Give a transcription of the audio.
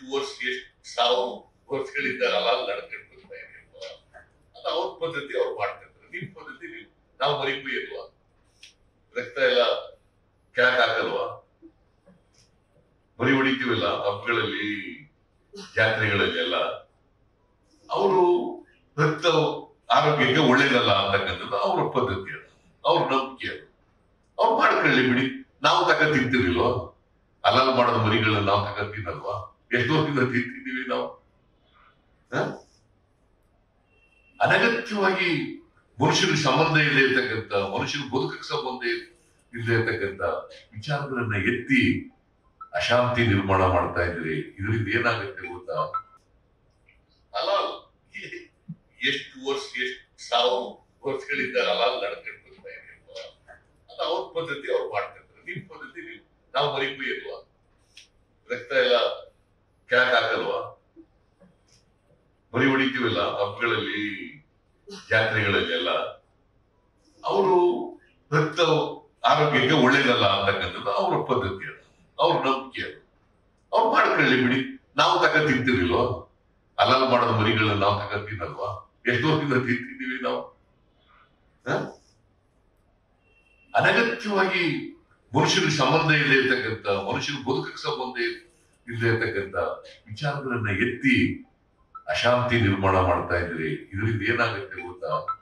ವರ್ಷ ಎಷ್ಟು ಸಾವಿರ ವರ್ಷಗಳಿಂದ ಹಲಾಲ್ ನಡ್ಕೊಂಡು ಬರ್ತಾ ಇದೆ ಅಲ್ವಾ? ಅದು ಅವ್ರ ಪದ್ಧತಿ ಅವ್ರು ಮಾಡ್ತಿರ್ತಾರೆ ನಿಮ್ ಪದ್ಧತಿ ನೀವು ನಾವು ಮರಿ ಕುಯ್ಯಲ್ವಾ ರಕ್ತ ಎಲ್ಲ ಕ್ಯಾಕ್ ಹಾಕಲ್ವಾ ಮರಿ ಹೊಡಿತೀವಲ್ಲ ಹಬ್ಬಗಳಲ್ಲಿ ಜಾತ್ರೆಗಳಲ್ಲಿ ಎಲ್ಲ ಅವರು ರಕ್ತ ಆರೋಗ್ಯಕ್ಕೆ ಒಳ್ಳೇದಲ್ಲ ಅಂತಕ್ಕಂಥದ್ದು ಅವ್ರ ಪದ್ಧತಿ ಅದು ಅವ್ರ ನಂಬಿಕೆ ಅದು ಅವ್ರು ಮಾಡ್ಕೊಳ್ಳಿ ಬಿಡಿ ನಾವು ತಕ ತಿಂತಿರ್ಲಿಲ್ವಾ ಅಲಾಲ್ ಮಾಡೋದು ಮರಿಗಳನ್ನ ನಾವು ತಕ ತಿನ್ನಲ್ವಾ ಎಷ್ಟೋ ದಿನ ತಿಂತಿದ್ದೀವಿ ನಾವು ಹ? ಅನಗತ್ಯವಾಗಿ ಮನುಷ್ಯರಿಗೆ ಸಂಬಂಧ ಇಲ್ಲದೆ ಇರ್ತಕ್ಕಂಥ ಮನುಷ್ಯನ ಬದುಕಕ್ಕೆ ಸಂಬಂಧ ಇಲ್ಲದೆ ಇರ್ತಕ್ಕಂಥ ವಿಚಾರಗಳನ್ನ ಎತ್ತಿ ಅಶಾಂತಿ ನಿರ್ಮಾಣ ಮಾಡ್ತಾ ಇದ್ರಿ ಇದರಿಂದ ಏನಾಗುತ್ತೆ ಗೊತ್ತಾ ಹಲಾಲ್ ಎಷ್ಟು ವರ್ಷ ಎಷ್ಟು ಸಾವಿರ ವರ್ಷಗಳಿಂದ ಹಲಾಲ್ ನಡ್ಕೊಂಡು ಬರ್ತಾ ಇದೆ ಅಲ್ವಾ? ಅದು ಅವ್ರ ಪದ್ಧತಿ ಅವ್ರು ಮಾಡ್ತಿರ್ತಾರೆ ನಿಮ್ ಪದ್ಧತಿ ನೀವು ನಾವು ಮರಿ ಕುಯ್ಯಲ್ವಾ ರಕ್ತ ಎಲ್ಲ ಕ್ಯಾಕ್ ಹಾಕಲ್ವಾ ಮರಿ ಹೊಡಿತೀವಲ್ಲ ಹಬ್ಬಗಳಲ್ಲಿ ಜಾತ್ರೆಗಳಲ್ಲಿ ಎಲ್ಲ ಅವರು ರಕ್ತ ಆರೋಗ್ಯಕ್ಕೆ ಒಳ್ಳೇದಲ್ಲ ಅಂತಕ್ಕಂಥದ್ದು ಅವ್ರ ಪದ್ಧತಿ ಅದು ಅವ್ರ ನಂಬಿಕೆ ಅದು ಅವ್ರು ಮಾಡ್ಕೊಳ್ಳಿ ಬಿಡಿ ನಾವು ತಕ ತಿಂತಿರ್ಲಿಲ್ವಾ ಅಲಾಲ್ ಮಾಡೋದು ಮರಿಗಳನ್ನ ನಾವು ತಕ ತಿನ್ನಲ್ವಾ ಎಷ್ಟೋ ದಿನ ತಿಂತಿದ್ದೀವಿ ನಾವು ಹ? ಅನಗತ್ಯವಾಗಿ ಮನುಷ್ಯರಿಗೆ ಸಂಬಂಧ ಇಲ್ಲದೆ ಇರ್ತಕ್ಕಂಥ ಮನುಷ್ಯನ ಬದುಕಕ್ಕೆ ಸಂಬಂಧ ಇಲ್ಲದೆ ಇರ್ತಕ್ಕಂಥ ವಿಚಾರಗಳನ್ನ ಎತ್ತಿ ಅಶಾಂತಿ ನಿರ್ಮಾಣ ಮಾಡ್ತಾ ಇದ್ರಿ ಇದರಿಂದ ಏನಾಗುತ್ತೆ ಗೊತ್ತಾ